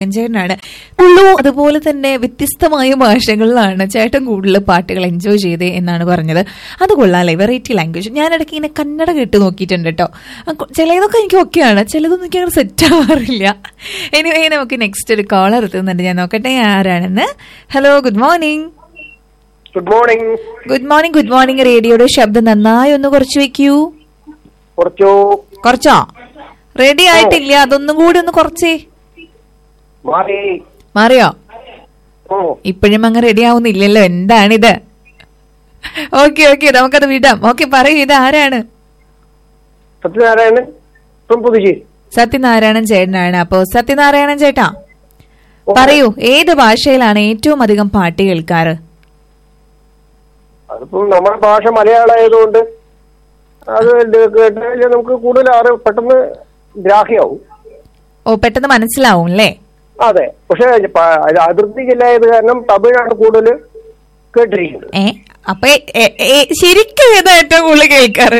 ചേട്ടനാണ് ഉള്ളൂ അതുപോലെ തന്നെ വ്യത്യസ്തമായ ഭാഷകളിലാണ് ചേട്ടൻ കൂടുതൽ പാട്ടുകൾ എൻജോയ് ചെയ്തേ എന്നാണ് പറഞ്ഞത് അത് കൊള്ളാല്ലേ വെറൈറ്റി ലാംഗ്വേജ് ഞാൻ ഇടയ്ക്ക് ഇങ്ങനെ കന്നഡ കേട്ട് നോക്കിയിട്ടുണ്ട് കേട്ടോ അപ്പൊ ചിലതൊക്കെ എനിക്ക് ഓക്കെയാണ് ചിലതൊന്നും എനിക്ക് അങ്ങനെ സെറ്റ് ആവാറില്ല എനിവേ നമുക്ക് നെക്സ്റ്റ് ഒരു കോളർ എത്തുന്നുണ്ട് ഞാൻ നോക്കട്ടെ ആരാണെന്ന് hello good morning good morning good morning good morning റേഡിയോയുടെ ശബ്ദം നന്നായി ഒന്ന് കുറച്ച് വെക്കൂ കുറച്ചു കുറച്ചോ റെഡി ആയിട്ടില്ല അതൊന്നും കൂടി ഒന്ന് കുറച്ചേ മാറി മാറിയോ ഓ ഇപ്പോഴും അങ്ങ് റെഡി ആവുന്നില്ലല്ലോ എന്താണിത് ഓക്കെ ഓക്കെ നമുക്കത് വിടാം ഓക്കെ പറയൂ ഇത് ആരാണ് സത്യനാരായണൻ ഫ്രം പുതുശ്ശേരി സത്യനാരായണൻ ചേട്ടനാണ് അപ്പോ സത്യനാരായണൻ ചേട്ടാ പറയൂ ഏത് ഭാഷയിലാണ് ഏറ്റവും അധികം പാട്ട് കേൾക്കാറ് അതിപ്പോ നമ്മുടെ ഭാഷ മലയാളമായതുകൊണ്ട് അത് കേട്ടാൽ നമുക്ക് കൂടുതൽ ആറ് പെട്ടെന്ന് ഗ്രാഹ്യമാവും ഓ പെട്ടെന്ന് മനസ്സിലാവും അല്ലേ അതെ പക്ഷെ പ- അത് അതിർത്തി ജില്ലയായത് കാരണം തമിഴാണ് കൂടുതൽ കേട്ടിരിക്കുന്നത് ഏ അപ്പൊ ഏ- ഏ- ശരിക്കും ഏതാ ഏറ്റവും കൂടുതൽ കേൾക്കാറ്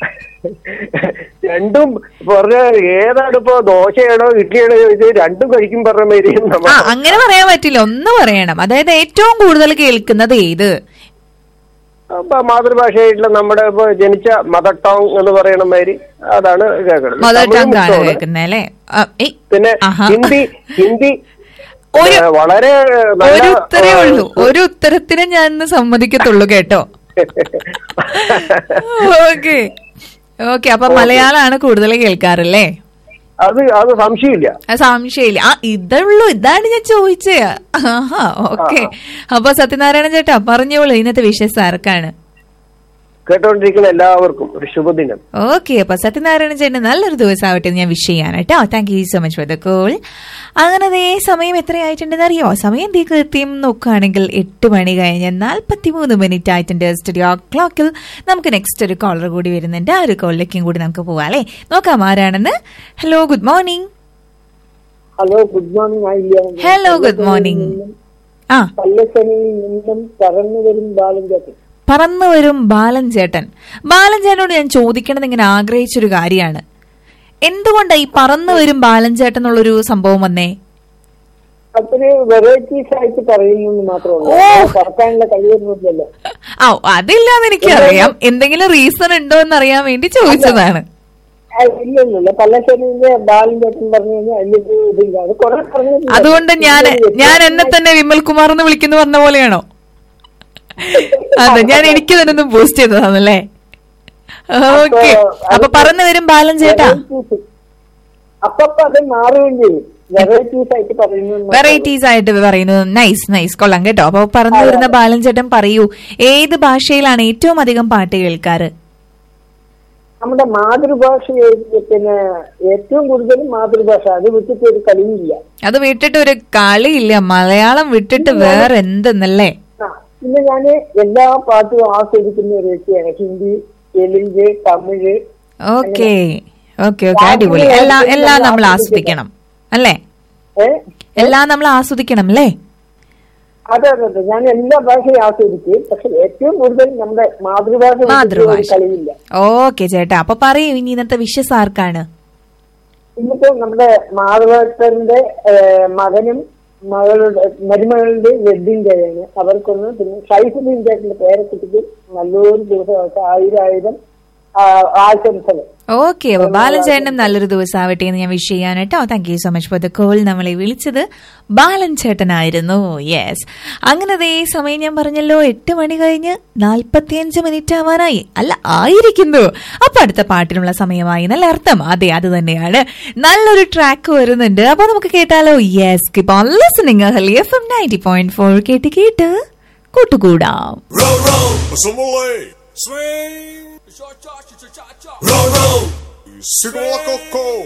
രണ്ടും പറഞ്ഞ ഏതാണ് ഇപ്പൊ ദോശയാണോ ഇഡ്ഡലിയാണോ ചോദിച്ചത് രണ്ടും കഴിക്കും പറഞ്ഞ മാതിരി ആ നമ്മൾ അങ്ങനെ പറയാൻ പറ്റില്ല ഒന്ന് പറയണം അതായത് ഏറ്റവും കൂടുതൽ കേൾക്കുന്നത് ഏത് അപ്പൊ മാതൃഭാഷയായിട്ടുള്ള നമ്മുടെ ഇപ്പൊ ജനിച്ച മദർ ടോങ് എന്ന് പറയുന്ന മാതിരി അതാണ് കേൾക്കുന്നത് മദർ തമിഴും ടങ് ആണ് ഇഷ്ടമാണ്. കേൾക്കുന്നത് അല്ലേ ആ, ഏയ്, പിന്നെ ആഹാ. ഹിന്ദി ഹിന്ദി ഒരു- ഏ, വളരെ നല്ല, ഒരു ഉത്തരേ ആ, ഉള്ളൂ ഒരു ഉത്തരത്തിന് ഞാൻ ഇന്ന് സമ്മതിക്കത്തുള്ളൂ കേട്ടോ ഓക്കെ ഓക്കെ അപ്പൊ മലയാളമാണ് കൂടുതൽ കേൾക്കാറല്ലേ അത് അത് സംശയമില്ല ആ, സംശയമില്ല ആ ഇതുള്ളൂ ഇതാണ് ഞാൻ ചോദിച്ചേ ആഹാ ഓക്കെ അപ്പൊ സത്യനാരായണ ചേട്ടാ പറഞ്ഞോളൂ ഇന്നത്തെ വിഷയം ആർക്കാണ് കേട്ടോണ്ടിരിക്കുന്ന എല്ലാവർക്കും ഒരു ശുഭദിനം ഓക്കെ അപ്പൊ സത്യനാരായണ ചേട്ടന് നല്ലൊരു ദിവസമാവട്ടെ എന്ന് ഞാൻ വിഷ് ചെയ്യാണ് കേട്ടോ thank you so much for the call അങ്ങനെ ദേ സമയം എത്രയായിട്ടുണ്ടെന്ന് അറിയോ സമയം ദേ കൃത്യം നോക്കുകയാണെങ്കിൽ എട്ട് മണി കഴിഞ്ഞ് നാൽപ്പത്തി മൂന്ന് മിനിറ്റ് ആയിട്ടുണ്ട് സ്റ്റുഡിയോ ക്ലോക്കിൽ നമുക്ക് നെക്സ്റ്റ് ഒരു കോളർ കൂടി വരുന്നുണ്ട് ആ ഒരു കോളിലേക്കും കൂടി നമുക്ക് പോവാം അല്ലേ നോക്കാം ആരാണെന്ന് hello good morning hello good morning ആയില്ല ഹലോ ഗുഡ് മോർണിംഗ് ആ പല്ലശനിയിൽ നിന്നും പറന്നു വരും ബാലഞ്ചേട്ടൻ പറന്നു വരും ബാലൻ ചേട്ടൻ ബാലൻ ചേട്ടനോട് ഞാൻ ചോദിക്കണത് ഇങ്ങനെ ആഗ്രഹിച്ചൊരു കാര്യമാണ് എന്തുകൊണ്ടാ ഈ പറന്നു വരും ബാലൻ ചേട്ടൻ എന്നുള്ളൊരു സംഭവം വന്നേ അത്രേ വെറൈറ്റീസ് ആയിട്ട് പറയുന്നു മാത്രമല്ല ഓ. പറക്കാനുള്ള കഴിവൊന്നുമില്ലല്ലോ ആ അതില്ലാന്ന് എനിക്കറിയാം എന്തെങ്കിലും റീസൺ ഉണ്ടോ എന്ന് അറിയാൻ വേണ്ടി ചോദിച്ചതാണ് ആ, ഇല്ല ഇല്ല ഇല്ല പല്ലശനിയിലെ ബാലഞ്ചേട്ടൻ പറഞ്ഞു കഴിഞ്ഞാൽ അതിലൊരു ഇതില്ല അത് കുറെ പറഞ്ഞു അതുകൊണ്ട് ഞാൻ ഞാൻ എന്നെ തന്നെ വിമൽ കുമാർ എന്ന് വിളിക്കുന്നു പറഞ്ഞ പോലെയാണോ അതെ ഞാൻ എനിക്ക് തന്നെ ഒന്ന് ബൂസ്റ്റ് ചെയ്തതാണല്ലേ ഓക്കെ അപ്പൊ പറന്നു വരും ബാലൻ ചേട്ടാ അപ്പപ്പ അത് മാറുകയും ചെയ്യും വെറൈറ്റീസ് ആയിട്ട് പറയുന്നു വെറൈറ്റീസ് ആയിട്ട് പറയുന്നത് നൈസ് നൈസ് കൊള്ളാം കേട്ടോ അപ്പൊ പറഞ്ഞു വരുന്ന ബാലൻ ചേട്ടൻ പറയൂ ഏത് ഭാഷയിലാണ് ഏറ്റവും അധികം പാട്ട് കേൾക്കാറ് നമ്മുടെ മാതൃഭാഷ പിന്നെ ഏറ്റവും കൂടുതൽ മാതൃഭാഷ അത് വിട്ടിട്ട് ഒരു കളിയില്ല അത് വിട്ടിട്ട് ഒരു കളിയില്ല മലയാളം വിട്ടിട്ട് വേറെ എന്തെന്നല്ലേ ആ, പിന്നെ ഞാന് എല്ലാ പാട്ടും ആസ്വദിക്കുന്ന ഒരു വ്യക്തിയാണ് Hindi Telugu Tamil okay okay okay അടിപൊളി എല്ലാം എല്ലാം നമ്മൾ ആസ്വദിക്കണം അല്ലേ ഏ എല്ലാം നമ്മൾ ആസ്വദിക്കണം അല്ലേ അതെ അതെ അതെ ഞാൻ എല്ലാ ഭാഷയും ആസ്വദിക്കും പക്ഷെ ഏറ്റവും കൂടുതൽ നമ്മുടെ മാതൃഭാഷ വിട്ടിട്ട് ഒരു മാതൃഭാഷ കളിയില്ല ഓക്കെ ചേട്ടാ അപ്പൊ പറയൂ ഇനി ഇന്നത്തെ വിഷസ് ആർക്കാണ് ഇന്നിപ്പോ നമ്മുടെ മാധവട്ടന്റെ മകനും മകളുടെ മരുമകളുടെ വെഡിങ് ഡേ ആണ് അവർക്കൊന്ന് പിന്നെ ഷൈഫുദ്ദീൻ ചേട്ടന്റെ പേരക്കുട്ടിക്ക് നല്ലൊരു ദിവസമായിട്ട് ആയിരം ആയിരം ആ, ആശംസകൾ ഓക്കെ അപ്പൊ ബാലൻ ചേട്ടനും നല്ലൊരു ദിവസം ആവട്ടെ എന്ന് ഞാൻ വിഷ് ചെയ്യാൻ കേട്ടോ thank you so much for the call നമ്മളെ വിളിച്ചത് ബാലൻ ചേട്ടനായിരുന്നു യെസ് അങ്ങനെ ദേ സമയം ഞാൻ പറഞ്ഞല്ലോ എട്ട് മണി കഴിഞ്ഞ് നാൽപ്പത്തിയഞ്ച് മിനിറ്റ് ആവാനായി അല്ല ആയിരിക്കുന്നു അപ്പൊ അടുത്ത പാട്ടിനുള്ള സമയമായി നല്ല അർത്ഥം അതെ അത് തന്നെയാണ് നല്ലൊരു ട്രാക്ക് വരുന്നുണ്ട് അപ്പൊ നമുക്ക് കേട്ടാലോ yes keep on listening Ahalya F M ninety point four കേട്ട് കേട്ട് കൂട്ടുകൂടാം Row, row, Assembly. Swing. Row, row. Sigla Coco.